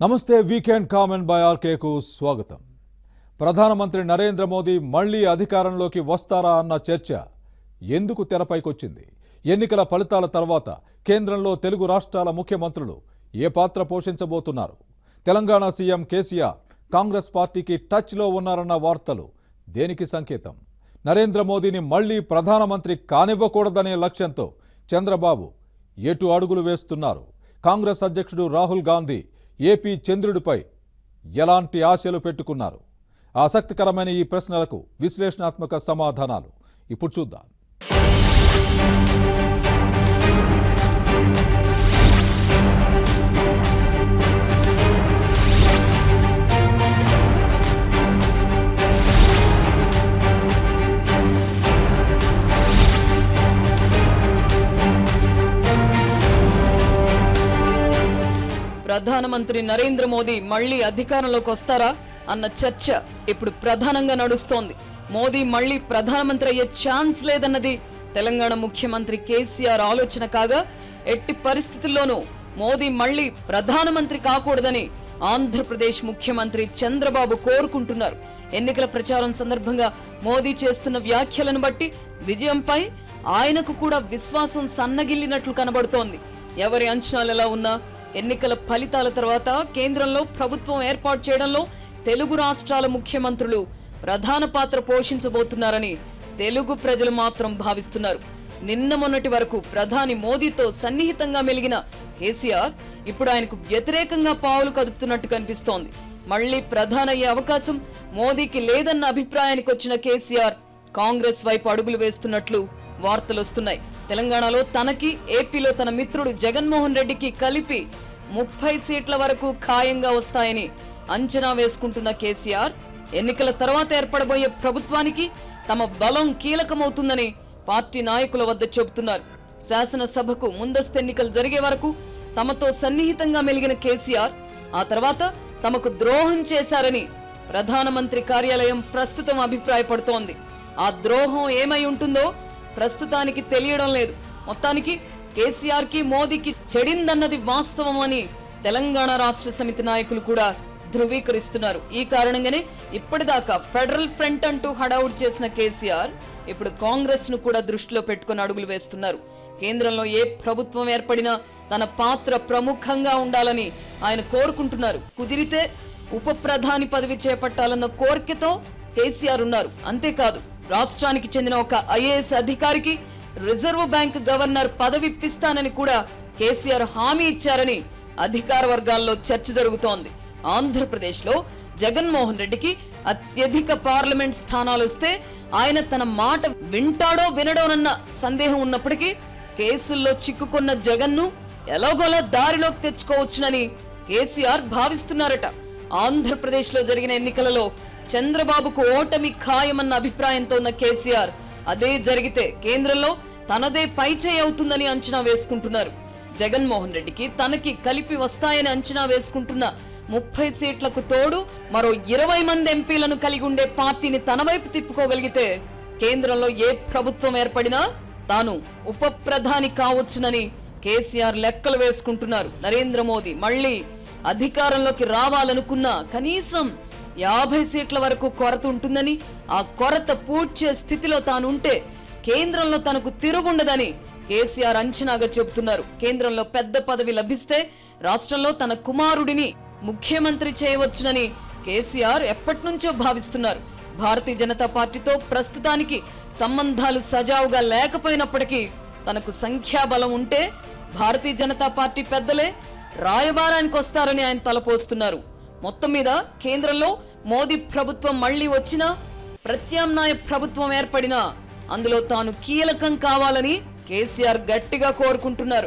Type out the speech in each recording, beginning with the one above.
నమస్తే weekend comment by ఆర్కేకు స్వాగతం ప్రధానమంత్రి నరేంద్ర మోదీ మళ్లీ అధికారంలోకి వస్తారా అన్న చర్చ ఎందుకు తెరపైకొచ్చింది ఎన్నికల ఫలితాల తర్వాత కేంద్రంలో తెలుగు రాష్ట్రాల ముఖ్యమంత్రులు ఏ పాత్ర పోషించబోతున్నారు తెలంగాణ సీఎం కేసీఆర్ కాంగ్రెస్ పార్టీకి టచ్లో ఉన్నారన్న వార్తలు దేనికి సంకేతం నరేంద్ర మోదీని మళ్లీ ప్రధానమంత్రి కానివ్వకూడదనే లక్ష్యంతో చంద్రబాబు ఎటు అడుగులు వేస్తున్నారు కాంగ్రెస్ అధ్యక్షుడు రాహుల్ గాంధీ ఏపీ చంద్రుడిపై ఎలాంటి ఆశలు పెట్టుకున్నారు ఆసక్తికరమైన ఈ ప్రశ్నలకు విశ్లేషణాత్మక సమాధానాలు ఇప్పుడు చూద్దాం ప్రధానమంత్రి నరేంద్ర మోదీ మళ్లీ అధికారంలోకి వస్తారా అన్న చర్చ ఇప్పుడు ప్రధానంగా నడుస్తోంది మోదీ మళ్లీ ప్రధానమంత్రి అయ్యే ఛాన్స్ లేదన్నది తెలంగాణ ముఖ్యమంత్రి కేసీఆర్ ఆలోచన కాగా ఎట్టి పరిస్థితుల్లోనూ మోదీ మళ్లీ ప్రధానమంత్రి కాకూడదని ఆంధ్రప్రదేశ్ ముఖ్యమంత్రి చంద్రబాబు కోరుకుంటున్నారు ఎన్నికల ప్రచారం సందర్భంగా మోదీ చేస్తున్న వ్యాఖ్యలను బట్టి విజయంపై ఆయనకు కూడా విశ్వాసం సన్నగిల్లినట్లు కనబడుతోంది ఎవరి అంచనాలు ఎలా ఉన్నా ఎన్నికల ఫలితాల తర్వాత కేంద్రంలో ప్రభుత్వం ఏర్పాటు చేయడంలో తెలుగు రాష్ట్రాల ముఖ్యమంత్రులు ప్రధాన పాత్ర పోషించబోతున్నారని తెలుగు ప్రజలు మాత్రం భావిస్తున్నారు నిన్న మొన్నటి వరకు ప్రధాని మోదీతో సన్నిహితంగా మెలిగిన కేసీఆర్ ఇప్పుడు ఆయనకు వ్యతిరేకంగా పావులు కదుపుతున్నట్టు కనిపిస్తోంది మళ్లీ ప్రధానయ్యే అవకాశం మోదీకి లేదన్న అభిప్రాయానికి వచ్చిన కేసీఆర్ కాంగ్రెస్ వైపు అడుగులు వేస్తున్నట్లు వార్తలొస్తున్నాయి తెలంగాణలో తనకి ఏపీలో తన మిత్రుడు జగన్మోహన్ రెడ్డికి కలిపి ముప్పై సీట్ల వరకు ఖాయంగా వస్తాయని అంచనా వేసుకుంటున్న కేసీఆర్ ఎన్నికల తర్వాత ఏర్పడబోయే ప్రభుత్వానికి తమ బలం కీలకమవుతుందని పార్టీ నాయకుల వద్ద చెబుతున్నారు శాసనసభకు ముందస్తు ఎన్నికలు జరిగే వరకు తమతో సన్నిహితంగా మెలిగిన కేసీఆర్ ఆ తర్వాత తమకు ద్రోహం చేశారని ప్రధానమంత్రి కార్యాలయం ప్రస్తుతం అభిప్రాయపడుతోంది ఆ ద్రోహం ఏమై ఉంటుందో ప్రస్తుతానికి తెలియడం లేదు మొత్తానికి కేసీఆర్ కి మోదీకి చెడిందన్నది వాస్తవం అని తెలంగాణ రాష్ట్ర సమితి నాయకులు కూడా ధృవీకరిస్తున్నారు ఈ కారణంగానే ఇప్పటిదాకా ఫెడరల్ ఫ్రంట్ అంటూ హడావుడి చేసిన కేసీఆర్ ఇప్పుడు కాంగ్రెస్ ను కూడా దృష్టిలో పెట్టుకుని అడుగులు వేస్తున్నారు కేంద్రంలో ఏ ప్రభుత్వం ఏర్పడినా తన పాత్ర ప్రముఖంగా ఉండాలని ఆయన కోరుకుంటున్నారు కుదిరితే ఉప ప్రధాని పదవి చేపట్టాలన్న కోరికతో కేసీఆర్ ఉన్నారు అంతేకాదు రాష్ట్రానికి చెందిన ఒక ఐఏఎస్ అధికారికి రిజర్వ్ బ్యాంక్ గవర్నర్ పదవిప్పిస్తానని కూడా కేసీఆర్ హామీ ఇచ్చారని అధికార వర్గాల్లో చర్చ జరుగుతోంది ఆంధ్రప్రదేశ్ లో జగన్మోహన్ రెడ్డికి అత్యధిక పార్లమెంట్ స్థానాలు వస్తే ఆయన తన మాట వింటాడో వినడోనన్న సందేహం ఉన్నప్పటికీ కేసుల్లో చిక్కుకున్న జగన్ను ఎలాగోలా దారిలోకి తెచ్చుకోవచ్చునని కేసీఆర్ భావిస్తున్నారట ఆంధ్రప్రదేశ్ లో జరిగిన ఎన్నికలలో చంద్రబాబుకు ఓటమి ఖాయమన్న అభిప్రాయంతో ఉన్న కేసీఆర్ అదే జరిగితే కేంద్రంలో తనదే పైచేయి అవుతుందని అంచనా వేసుకుంటున్నారు జగన్మోహన్ రెడ్డికి తనకి కలిపి వస్తాయని అంచనా వేసుకుంటున్న ముప్పై సీట్లకు తోడు మరో ఇరవై మంది ఎంపీలను కలిగి ఉండే పార్టీని తన వైపు తిప్పుకోగలిగితే కేంద్రంలో ఏ ప్రభుత్వం ఏర్పడినా తాను ఉప ప్రధాని కావచ్చునని కేసీఆర్ లెక్కలు వేసుకుంటున్నారు నరేంద్ర మోదీ మళ్ళీ అధికారంలోకి రావాలనుకున్నా కనీసం యాభై సీట్ల వరకు కొరత ఉంటుందని ఆ కొరత పూడ్చే స్థితిలో తానుంటే కేంద్రంలో తనకు తిరుగుండదని కేసీఆర్ అంచనాగా చెబుతున్నారు కేంద్రంలో పెద్ద పదవి లభిస్తే రాష్ట్రంలో తన కుమారుడిని ముఖ్యమంత్రి చేయవచ్చునని కేసీఆర్ ఎప్పటినుంచో భావిస్తున్నారు భారతీయ జనతా పార్టీతో ప్రస్తుతానికి సంబంధాలు సజావుగా లేకపోయినప్పటికీ తనకు సంఖ్యాబలం ఉంటే భారతీయ జనతా పార్టీ పెద్దలే రాయబారానికి వస్తారని ఆయన తలపోస్తున్నారు మొత్తం మీద కేంద్రంలో మోదీ ప్రభుత్వం మళ్లీ వచ్చినా ప్రత్యామ్నాయ ప్రభుత్వం ఏర్పడినా అందులో తాను కీలకం కావాలని కేసీఆర్ గట్టిగా కోరుకుంటున్నారు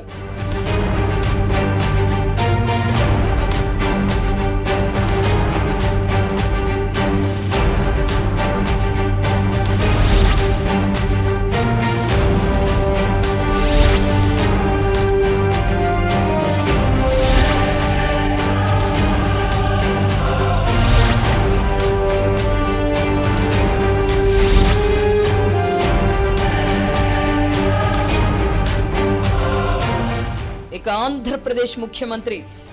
ఇక ఆంధ్రప్రదేశ్ ముఖ్యమంత్రి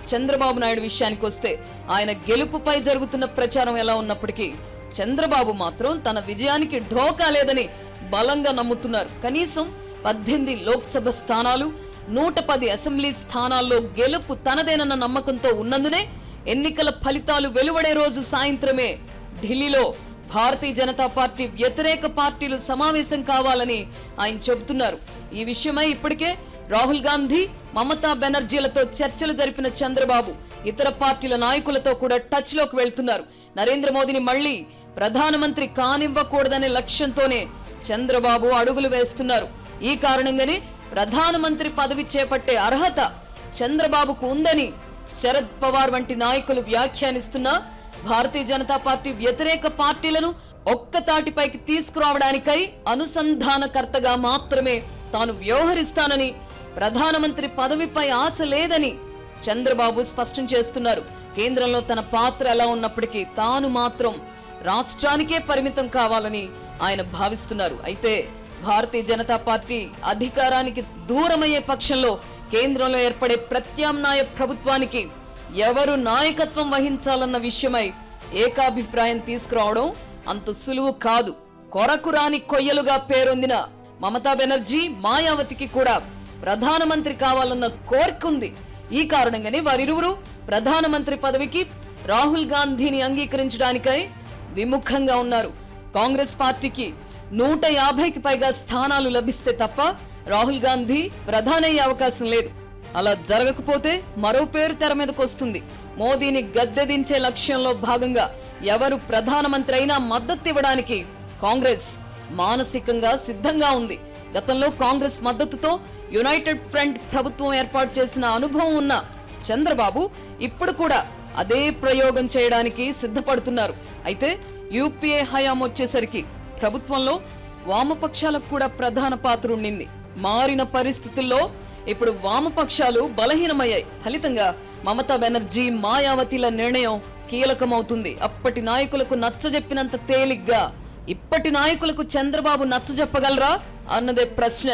చంద్రబాబు నాయుడు విషయానికి వస్తే ఆయన గెలుపుపై జరుగుతున్న ప్రచారం ఎలా ఉన్నప్పటికీ చంద్రబాబు మాత్రం తన విజయానికి ఢోకా లేదని బలంగా నమ్ముతున్నారు కనీసం పద్దెనిమిది లోక్సభ స్థానాలు నూట పది అసెంబ్లీ స్థానాల్లో గెలుపు తనదేనన్న నమ్మకంతో ఉన్నందునే ఎన్నికల ఫలితాలు వెలువడే రోజు సాయంత్రమే ఢిల్లీలో భారతీయ జనతా పార్టీ వ్యతిరేక పార్టీలు సమావేశం కావాలని ఆయన చెబుతున్నారు ఈ విషయమై ఇప్పటికే రాహుల్ గాంధీ మమతా బెనర్జీలతో చర్చలు జరిపిన చంద్రబాబు ఇతర పార్టీల నాయకులతో కూడా టచ్ లోకి వెళ్తున్నారు నరేంద్ర మోదీని మళ్ళీ ప్రధానమంత్రి కానివ్వకూడదనే లక్ష్యంతోనే చంద్రబాబు అడుగులు వేస్తున్నారు ఈ కారణంగానే ప్రధానమంత్రి పదవి చేపట్టే అర్హత చంద్రబాబుకు ఉందని శరద్ పవార్ వంటి నాయకులు వ్యాఖ్యానిస్తున్నా భారతీయ జనతా పార్టీ వ్యతిరేక పార్టీలను ఒక్క తాటిపైకి తీసుకురావడానికై అనుసంధానకర్తగా మాత్రమే తాను వ్యవహరిస్తానని ప్రధానమంత్రి పదవిపై ఆశ లేదని చంద్రబాబు స్పష్టం చేస్తున్నారు కేంద్రంలో తన పాత్ర ఎలా ఉన్నప్పటికీ తాను మాత్రం రాష్ట్రానికే పరిమితం కావాలని ఆయన భావిస్తున్నారు అయితే భారతీయ జనతా పార్టీ అధికారానికి దూరమయ్యే పక్షంలో కేంద్రంలో ఏర్పడే ప్రత్యామ్నాయ ప్రభుత్వానికి ఎవరు నాయకత్వం వహించాలన్న విషయమై ఏకాభిప్రాయం తీసుకురావడం అంత సులువు కాదు కొరకు రాని కొయ్యలుగా పేరొందిన మమతా బెనర్జీ మాయావతికి కూడా ప్రధానమంత్రి కావాలన్న కోరిక ఉంది ఈ కారణంగానే వారిరువురు ప్రధానమంత్రి పదవికి రాహుల్ గాంధీని అంగీకరించడానికై విముఖంగా ఉన్నారు కాంగ్రెస్ పార్టీకి నూట యాభైకి పైగా స్థానాలు లభిస్తే తప్ప రాహుల్ గాంధీ ప్రధానయ్యే అవకాశం లేదు అలా జరగకపోతే మరో పేరు తెర మీదకు వస్తుంది మోదీని గద్దెదించే లక్ష్యంలో భాగంగా ఎవరు ప్రధానమంత్రి అయినా మద్దతు ఇవ్వడానికి కాంగ్రెస్ మానసికంగా సిద్ధంగా ఉంది గతంలో కాంగ్రెస్ మద్దతుతో యునైటెడ్ ఫ్రంట్ ప్రభుత్వం ఏర్పాటు చేసిన అనుభవం ఉన్న చంద్రబాబు ఇప్పుడు కూడా అదే ప్రయోగం చేయడానికి సిద్ధపడుతున్నారు అయితే యూపీఏ హయాం వచ్చేసరికి ప్రభుత్వంలో వామపక్షాలకు కూడా ప్రధాన పాత్ర ఉండింది మారిన పరిస్థితుల్లో ఇప్పుడు వామపక్షాలు బలహీనమయ్యాయి ఫలితంగా మమతా బెనర్జీ మాయావతిల నిర్ణయం కీలకమవుతుంది అప్పటి నాయకులకు నచ్చజెప్పినంత తేలిగ్గా ఇప్పటి నాయకులకు చంద్రబాబు నచ్చజెప్పగలరా అన్నదే ప్రశ్న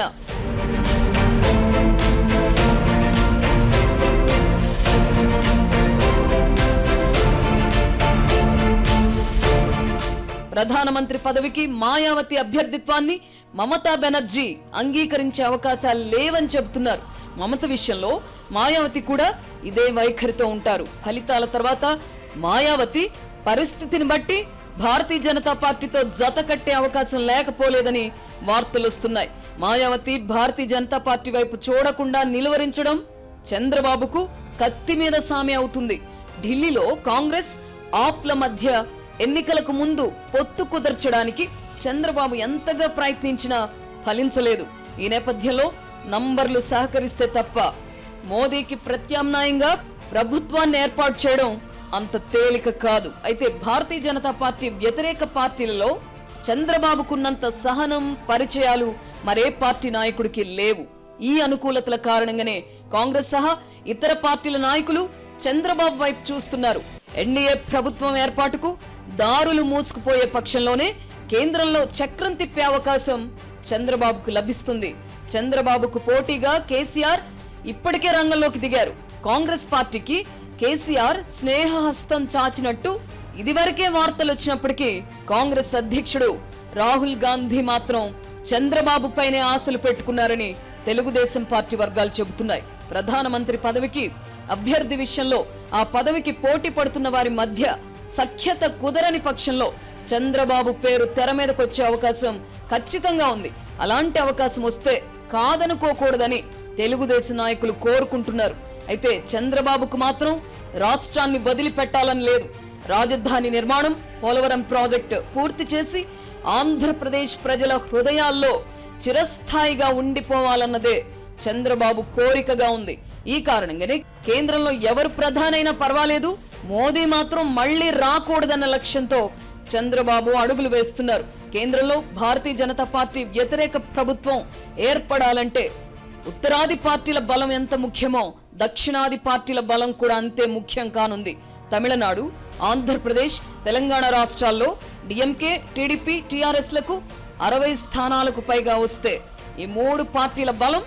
ప్రధానమంత్రి పదవికి మాయావతి అభ్యర్థిత్వాన్ని మమతా బెనర్జీ అంగీకరించే అవకాశాలు లేవని చెబుతున్నారు మమత విషయంలో మాయావతి కూడా ఇదే వైఖరితో ఉంటారు ఫలితాల తర్వాత మాయావతి పరిస్థితిని బట్టి భారతీయ జనతా పార్టీతో జత కట్టే అవకాశం లేకపోలేదని వార్తలు వస్తున్నాయి మాయావతి భారతీయ జనతా పార్టీ వైపు చూడకుండా నిలువరించడం చంద్రబాబుకు కత్తి మీద సామి అవుతుంది ఢిల్లీలో కాంగ్రెస్ ఆప్ల మధ్య ఎన్నికలకు ముందు పొత్తు కుదర్చడానికి చంద్రబాబు ఎంతగా ప్రయత్నించినా ఫలించలేదు ఈ నేపథ్యంలో నంబర్లు సహకరిస్తే తప్ప మోదీకి ప్రత్యామ్నాయంగా ప్రభుత్వాన్ని ఏర్పాటు చేయడం అంత తేలిక కాదు అయితే భారతీయ జనతా పార్టీ వ్యతిరేక పార్టీలలో చంద్రబాబుకున్నంత సహనం పరిచయాలు మరే పార్టీ నాయకుడికి లేవు ఈ అనుకూలతల కారణంగానే కాంగ్రెస్ సహా ఇతర పార్టీల నాయకులు చంద్రబాబు వైపు చూస్తున్నారు ఎన్డీఏ ప్రభుత్వం ఏర్పాటుకు దారులు మూసుకుపోయే పక్షంలోనే కేంద్రంలో చక్రం తిప్పే అవకాశం చంద్రబాబుకు లభిస్తుంది చంద్రబాబుకు పోటీగా కేసీఆర్ ఇప్పటికే రంగంలోకి దిగారు కాంగ్రెస్ పార్టీకి కేసీఆర్ స్నేహహస్తం చాచినట్టు ఇదివరకే వార్తలు వచ్చినప్పటికీ కాంగ్రెస్ అధ్యక్షుడు రాహుల్ గాంధీ మాత్రం చంద్రబాబు పైనే ఆశలు పెట్టుకున్నారని తెలుగుదేశం పార్టీ వర్గాలు చెబుతున్నాయి ప్రధానమంత్రి పదవికి అభ్యర్థి విషయంలో ఆ పదవికి పోటీ పడుతున్న వారి మధ్య సఖ్యత కుదరని పక్షంలో చంద్రబాబు పేరు తెర మీదకొచ్చే అవకాశం ఖచ్చితంగా ఉంది అలాంటి అవకాశం వస్తే కాదనుకోకూడదని తెలుగుదేశం నాయకులు కోరుకుంటున్నారు అయితే చంద్రబాబుకు మాత్రం రాష్ట్రాన్ని వదిలిపెట్టాలని లేదు రాజధాని నిర్మాణం పోలవరం ప్రాజెక్టు పూర్తి చేసి ఆంధ్రప్రదేశ్ ప్రజల హృదయాల్లో చిరస్థాయిగా ఉండిపోవాలన్నదే చంద్రబాబు కోరికగా ఉంది ఈ కారణంగానే కేంద్రంలో ఎవరు ప్రధానైనా పర్వాలేదు మోదీ మాత్రం మళ్ళీ రాకూడదన్న లక్ష్యంతో చంద్రబాబు అడుగులు వేస్తున్నారు కేంద్రంలో భారతీయ జనతా పార్టీ వ్యతిరేక ప్రభుత్వం ఏర్పడాలంటే ఉత్తరాది పార్టీల బలం ఎంత ముఖ్యమో దక్షిణాది పార్టీల బలం కూడా అంతే ముఖ్యం కానుంది తమిళనాడు ఆంధ్రప్రదేశ్ తెలంగాణ రాష్ట్రాల్లో డిఎంకే టీడీపీ టీఆర్ఎస్లకు అరవై స్థానాలకు పైగా వస్తే ఈ మూడు పార్టీల బలం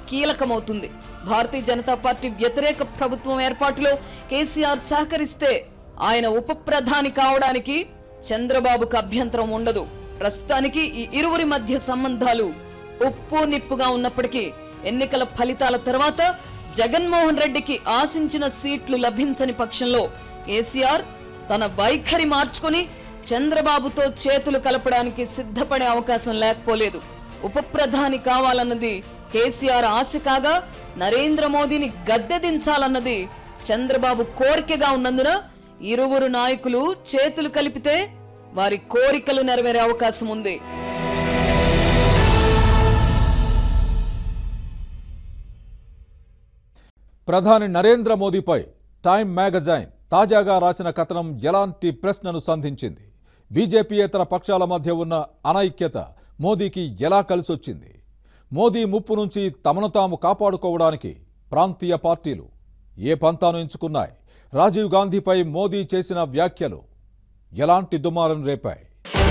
కీలకమవుతుంది భారతీయ జనతా పార్టీ వ్యతిరేక ప్రభుత్వం ఏర్పాటులో కేసీఆర్ సహకరిస్తే ఆయన ఉప ప్రధాని కావడానికి చంద్రబాబుకు అభ్యంతరం ఉండదు ప్రస్తుతానికి ఈ ఇరువురి మధ్య సంబంధాలు ఉప్పు నిప్పుగా ఉన్నప్పటికీ ఎన్నికల ఫలితాల తర్వాత జగన్మోహన్ రెడ్డికి ఆశించిన సీట్లు లభించని పక్షంలో కేసీఆర్ తన వైఖరి మార్చుకుని చంద్రబాబుతో చేతులు కలపడానికి సిద్ధపడే అవకాశం లేకపోలేదు ఉప ప్రధాని కావాలన్నది కేసీఆర్ ఆశ కాగా నరేంద్ర మోదీని గద్దె దించాలన్నది చంద్రబాబు కోరికగా ఉన్నందున ఇరువురు నాయకులు చేతులు కలిపితే వారి కోరికలు నెరవేరే అవకాశం ఉంది ప్రధాని నరేంద్ర మోదీపై టైమ్ మ్యాగజైన్ తాజాగా రాసిన కథనం ఎలాంటి ప్రశ్నను సంధించింది బీజేపీయేతర పక్షాల మధ్య ఉన్న అనైక్యత మోదీకి ఎలా కలిసొచ్చింది మోదీ ముప్పు నుంచి తమను తాము కాపాడుకోవడానికి ప్రాంతీయ పార్టీలు ఏ పంతాను ఎంచుకున్నాయి రాజీవ్ గాంధీపై మోదీ చేసిన వ్యాఖ్యలు ఎలాంటి దుమారం రేపాయి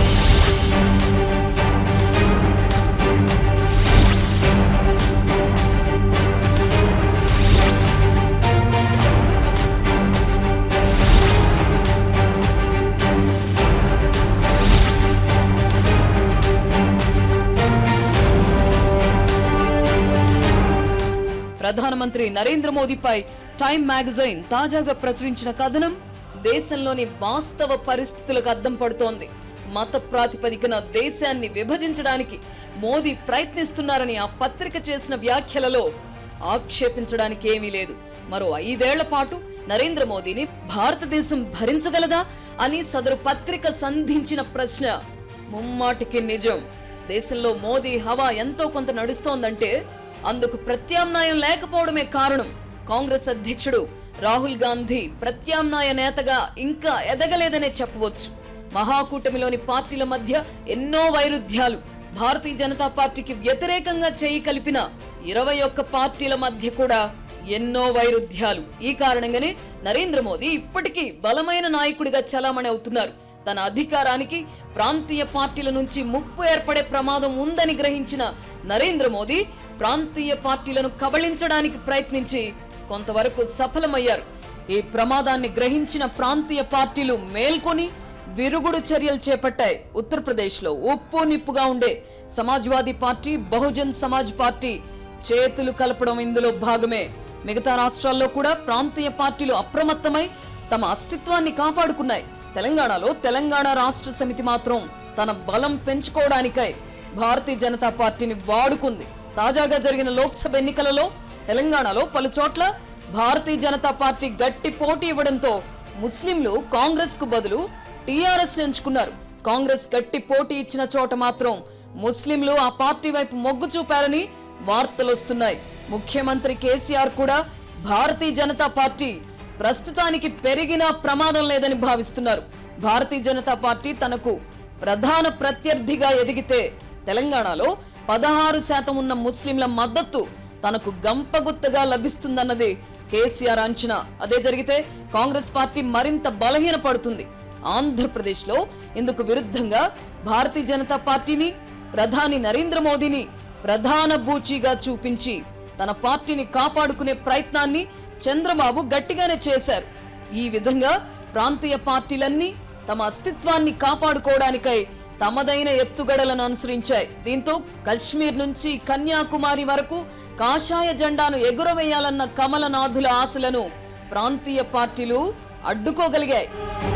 ప్రధానమంత్రి నరేంద్ర మోదీపై టైమ్ మ్యాగజైన్ తాజాగా ప్రచురించిన కథనం దేశంలోని వాస్తవ పరిస్థితులకు అద్దం పడుతోంది మత ప్రాతిపదికన దేశాన్ని విభజించడానికి మోదీ ప్రయత్నిస్తున్నారని ఆ పత్రిక చేసిన వ్యాఖ్యలలో ఆక్షేపించడానికి ఏమీ లేదు మరో ఐదేళ్ల పాటు నరేంద్ర మోదీని భారతదేశం భరించగలదా అని సదరు పత్రిక సంధించిన ప్రశ్న ముమ్మాటికి నిజం దేశంలో మోదీ హవా ఎంతో కొంత నడుస్తోందంటే అందుకు ప్రత్యామ్నాయం లేకపోవడమే కారణం కాంగ్రెస్ అధ్యక్షుడు రాహుల్ గాంధీ ప్రత్యామ్నాయ నేతగా ఇంకా ఎదగలేదనే చెప్పవచ్చు మహాకూటమిలోని పార్టీల మధ్య ఎన్నో వైరుధ్యాలు భారతీయ జనతా పార్టీకి వ్యతిరేకంగా చేయి కలిపిన ఇరవై ఒక్క పార్టీల మధ్య కూడా ఎన్నో వైరుధ్యాలు ఈ కారణంగానే నరేంద్ర మోదీ ఇప్పటికీ బలమైన నాయకుడిగా చలామణి అవుతున్నారు తన అధికారానికి ప్రాంతీయ పార్టీల నుంచి ముప్పు ఏర్పడే ప్రమాదం ఉందని గ్రహించిన నరేంద్ర మోదీ ప్రాంతీయ పార్టీలను కబళించడానికి ప్రయత్నించి కొంతవరకు సఫలమయ్యారు ఈ ప్రమాదాన్ని గ్రహించిన ప్రాంతీయ పార్టీలు మేల్కొని విరుగుడు చర్యలు చేపట్టాయి ఉత్తరప్రదేశ్లో ఉప్పు నిప్పుగా ఉండే సమాజ్వాదీ పార్టీ బహుజన్ సమాజ్ పార్టీ చేతులు కలపడం ఇందులో భాగమే మిగతా రాష్ట్రాల్లో కూడా ప్రాంతీయ పార్టీలు అప్రమత్తమై తమ అస్తిత్వాన్ని కాపాడుకున్నాయి తెలంగాణలో తెలంగాణ రాష్ట్ర సమితి మాత్రం తన బలం పెంచుకోవడానికై భారతీయ జనతా పార్టీని వాడుకుంది తాజాగా జరిగిన లోక్సభ ఎన్నికలలో తెలంగాణలో పలు చోట్ల భారతీయ జనతా పార్టీ గట్టి పోటీ ఇవ్వడంతో ముస్లింలు కాంగ్రెస్ కు బదులు టీఆర్ఎస్ ఎంచుకున్నారు కాంగ్రెస్ గట్టి పోటీ ఇచ్చిన చోట మాత్రం ముస్లింలు ఆ పార్టీ వైపు మొగ్గు చూపారని వార్తలు వస్తున్నాయి ముఖ్యమంత్రి కేసీఆర్ కూడా భారతీయ జనతా పార్టీ ప్రస్తుతానికి పెరిగినా ప్రమాదం లేదని భావిస్తున్నారు భారతీయ జనతా పార్టీ తనకు ప్రధాన ప్రత్యర్థిగా ఎదిగితే తెలంగాణలో పదహారు శాతం ఉన్న ముస్లింల మద్దతు తనకు గంపగుత్తగా లభిస్తుందన్నది కేసీఆర్ అంచనా అదే జరిగితే కాంగ్రెస్ పార్టీ మరింత బలహీనపడుతుంది ఆంధ్రప్రదేశ్లో ఇందుకు విరుద్ధంగా భారతీయ జనతా పార్టీని ప్రధాని నరేంద్ర మోదీని ప్రధాన బూచీగా చూపించి తన పార్టీని కాపాడుకునే ప్రయత్నాన్ని చంద్రబాబు గట్టిగానే చేశారు ఈ విధంగా ప్రాంతీయ పార్టీలన్నీ తమ అస్తిత్వాన్ని కాపాడుకోవడానికై తమదైన ఎత్తుగడలను అనుసరించాయి దీంతో కశ్మీర్ నుంచి కన్యాకుమారి వరకు కాషాయ జెండాను ఎగురవేయాలన్న కమలనాథుల ఆశలను ప్రాంతీయ పార్టీలు అడ్డుకోగలిగాయి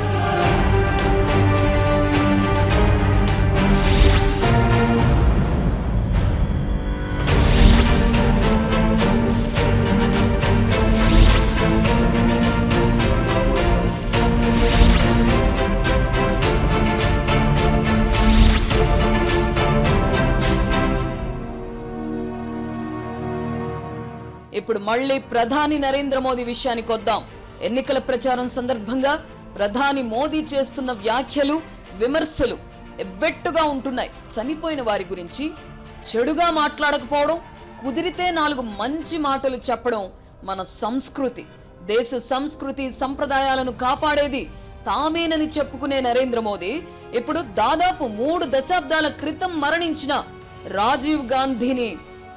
ఇప్పుడు మళ్ళీ ప్రధాని నరేంద్ర మోదీ విషయానికి వద్దాం ఎన్నికల ప్రచారం సందర్భంగా ప్రధాని మోదీ చేస్తున్న వ్యాఖ్యలు విమర్శలు ఎబ్బెట్టుగా ఉంటున్నాయి చనిపోయిన వారి గురించి చెడుగా మాట్లాడకపోవడం కుదిరితే నాలుగు మంచి మాటలు చెప్పడం మన సంస్కృతి దేశ సంస్కృతి సంప్రదాయాలను కాపాడేది తామేనని చెప్పుకునే నరేంద్ర మోదీ ఇప్పుడు దాదాపు మూడు దశాబ్దాల క్రితం మరణించిన రాజీవ్ గాంధీని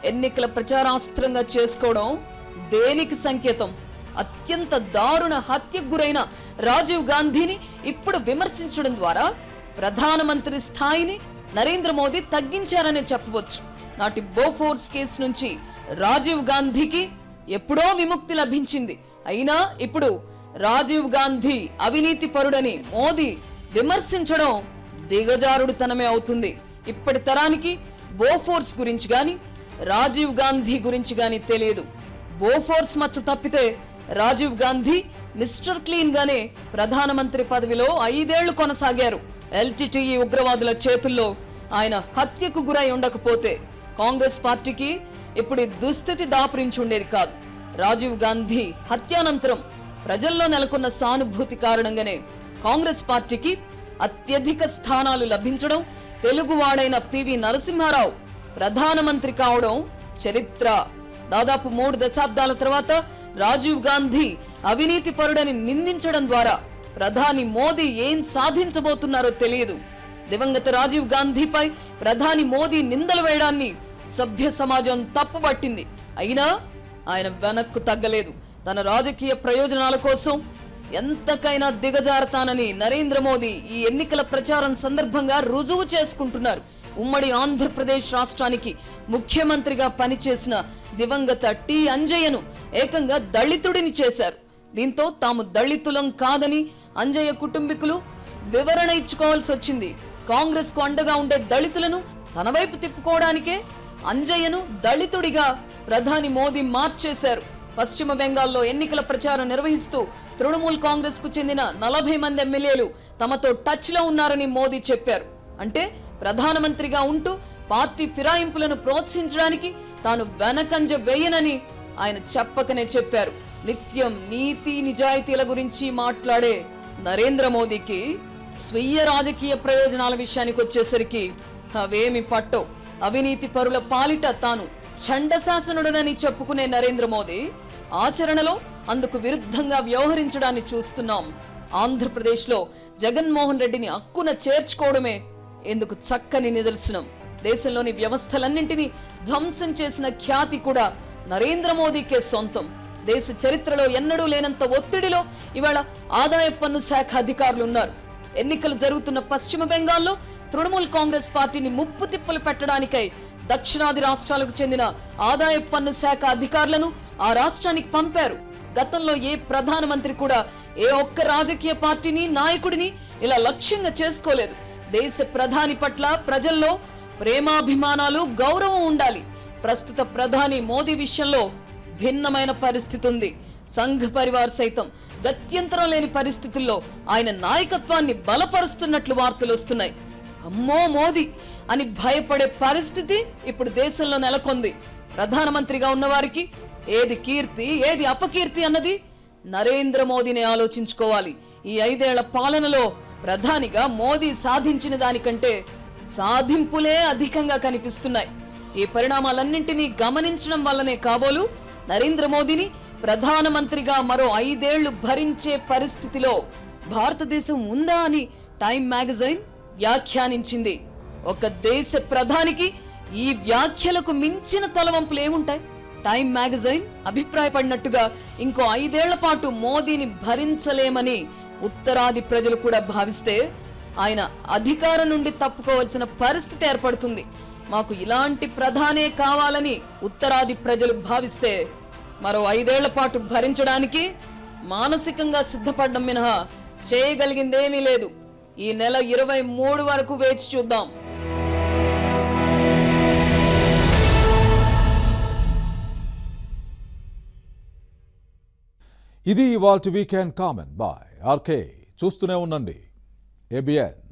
ఎన్నికల ప్రచారాస్త్రంగా చేసుకోవడం దేనికి సంకేతం అత్యంత దారుణ హత్యకు గురైన రాజీవ్ గాంధీని ఇప్పుడు విమర్శించడం ద్వారా ప్రధానమంత్రి స్థాయిని నరేంద్ర మోదీ తగ్గించారనే చెప్పవచ్చు నాటి బోఫోర్స్ కేసు నుంచి రాజీవ్ గాంధీకి ఎప్పుడో విముక్తి లభించింది అయినా ఇప్పుడు రాజీవ్ గాంధీ అవినీతి పరుడని మోదీ విమర్శించడం దిగజారుడుతనమే అవుతుంది ఇప్పటి తరానికి బోఫోర్స్ గురించి గాని రాజీవ్ గాంధీ గురించి గాని తెలియదు బోఫోర్స్ మచ్చ తప్పితే రాజీవ్ గాంధీ మిస్టర్ క్లీన్ గానే ప్రధానమంత్రి పదవిలో ఐదేళ్లు కొనసాగారు ఎల్టీటీఈ ఉగ్రవాదుల చేతుల్లో ఆయన హత్యకు గురై ఉండకపోతే కాంగ్రెస్ పార్టీకి ఇప్పుడు ఈ దుస్థితి దాపురించి ఉండేది కాదు రాజీవ్ గాంధీ హత్యానంతరం ప్రజల్లో నెలకొన్న సానుభూతి కారణంగానే కాంగ్రెస్ పార్టీకి అత్యధిక స్థానాలు లభించడం తెలుగువాడైన పివి నరసింహారావు ప్రధానమంత్రి కావడం చరిత్ర దాదాపు మూడు దశాబ్దాల తర్వాత రాజీవ్ గాంధీ అవినీతి పరుడని నిందించడం ద్వారా ప్రధాని మోదీ ఏం సాధించబోతున్నారో తెలియదు దివంగత రాజీవ్ గాంధీపై ప్రధాని మోదీ నిందలు వేయడాన్ని సభ్య సమాజం తప్పుపట్టింది అయినా ఆయన వెనక్కు తగ్గలేదు తన రాజకీయ ప్రయోజనాల కోసం ఎంతకైనా దిగజారతానని నరేంద్ర మోదీ ఈ ఎన్నికల ప్రచారం సందర్భంగా రుజువు చేసుకుంటున్నారు ఉమ్మడి ఆంధ్రప్రదేశ్ రాష్ట్రానికి ముఖ్యమంత్రిగా పనిచేసిన దివంగత టి అంజయ్యను ఏకంగా దళితుడిని చేశారు దీంతో తాము దళితులం కాదని అంజయ్య కుటుంబీకులు వివరణ ఇచ్చుకోవాల్సి వచ్చింది కాంగ్రెస్ కు అండగా ఉండే దళితులను తన వైపు తిప్పుకోవడానికే అంజయ్యను దళితుడిగా ప్రధాని మోదీ మార్చేశారు పశ్చిమ బెంగాల్లో ఎన్నికల ప్రచారం నిర్వహిస్తూ తృణమూల్ కాంగ్రెస్ కు చెందిన నలభై మంది ఎమ్మెల్యేలు తమతో టచ్ లో ఉన్నారని మోదీ చెప్పారు అంటే ప్రధానమంత్రిగా ఉంటూ పార్టీ ఫిరాయింపులను ప్రోత్సహించడానికి తాను వెనకంజ వేయనని ఆయన చెప్పకనే చెప్పారు నిత్యం నీతి నిజాయితీల గురించి మాట్లాడే నరేంద్ర మోదీకి స్వీయ రాజకీయ ప్రయోజనాల విషయానికి వచ్చేసరికి అవేమి పట్టవు అవినీతి పరుల పాలిట తాను చండశాసనుడనని చెప్పుకునే నరేంద్ర మోదీ ఆచరణలో అందుకు విరుద్ధంగా వ్యవహరించడాన్ని చూస్తున్నాం ఆంధ్రప్రదేశ్లో జగన్మోహన్ రెడ్డిని అక్కున చేర్చుకోవడమే ఎందుకు చక్కని నిదర్శనం దేశంలోని వ్యవస్థలన్నింటినీ ధ్వంసం చేసిన ఖ్యాతి కూడా నరేంద్ర మోదీకే సొంతం దేశ చరిత్రలో ఎన్నడూ లేనంత ఒత్తిడిలో ఇవాళ ఆదాయ పన్ను శాఖ అధికారులు ఉన్నారు ఎన్నికలు జరుగుతున్న పశ్చిమ బెంగాల్లో తృణమూల్ కాంగ్రెస్ పార్టీని ముప్పు తిప్పలు పెట్టడానికై దక్షిణాది రాష్ట్రాలకు చెందిన ఆదాయ పన్ను శాఖ అధికారులను ఆ రాష్ట్రానికి పంపారు గతంలో ఏ ప్రధానమంత్రి కూడా ఏ ఒక్క రాజకీయ పార్టీని నాయకుడిని ఇలా లక్ష్యంగా చేసుకోలేదు దేశ ప్రధాని పట్ల ప్రజల్లో ప్రేమాభిమానాలు గౌరవం ఉండాలి ప్రస్తుత ప్రధాని మోదీ విషయంలో భిన్నమైన పరిస్థితి ఉంది సంఘ్ పరివార్ సైతం గత్యంతరం లేని పరిస్థితుల్లో ఆయన నాయకత్వాన్ని బలపరుస్తున్నట్లు వార్తలు వస్తున్నాయి అమ్మో మోదీ అని భయపడే పరిస్థితి ఇప్పుడు దేశంలో నెలకొంది ప్రధానమంత్రిగా ఉన్నవారికి ఏది కీర్తి ఏది అపకీర్తి అన్నది నరేంద్ర మోదీని ఆలోచించుకోవాలి ఈ ఐదేళ్ల పాలనలో ప్రధానిగా మోదీ సాధించిన దానికంటే సాధింపులే అధికంగా కనిపిస్తున్నాయి ఈ పరిణామాలన్నింటినీ గమనించడం వల్లనే కాబోలు నరేంద్ర మోదీని ప్రధానమంత్రిగా మరో ఐదేళ్లు భరించే పరిస్థితిలో భారతదేశం ఉందా అని టైం మ్యాగజైన్ వ్యాఖ్యానించింది ఒక దేశ ప్రధానికి ఈ వ్యాఖ్యలకు మించిన తలవంపులు ఏముంటాయి టైం మ్యాగజైన్ అభిప్రాయపడినట్టుగా ఇంకో ఐదేళ్ల పాటు మోదీని భరించలేమని ఉత్తరాది ప్రజలు కూడా భావిస్తే ఆయన అధికారం నుండి తప్పుకోవాల్సిన పరిస్థితి ఏర్పడుతుంది మాకు ఇలాంటి ప్రధానే కావాలని ఉత్తరాది ప్రజలు భావిస్తే మరో ఐదేళ్ల పాటు భరించడానికి మానసికంగా సిద్ధపడడం మినహా చేయగలిగిందేమీ లేదు ఈ నెల ఇరవై మూడు వరకు వేచి చూద్దాం ఇది ఇవాల్టి వీకెండ్ కామెంట్ బాయ్ ఆర్కే చూస్తూనే ఉండండి ఏబిఎన్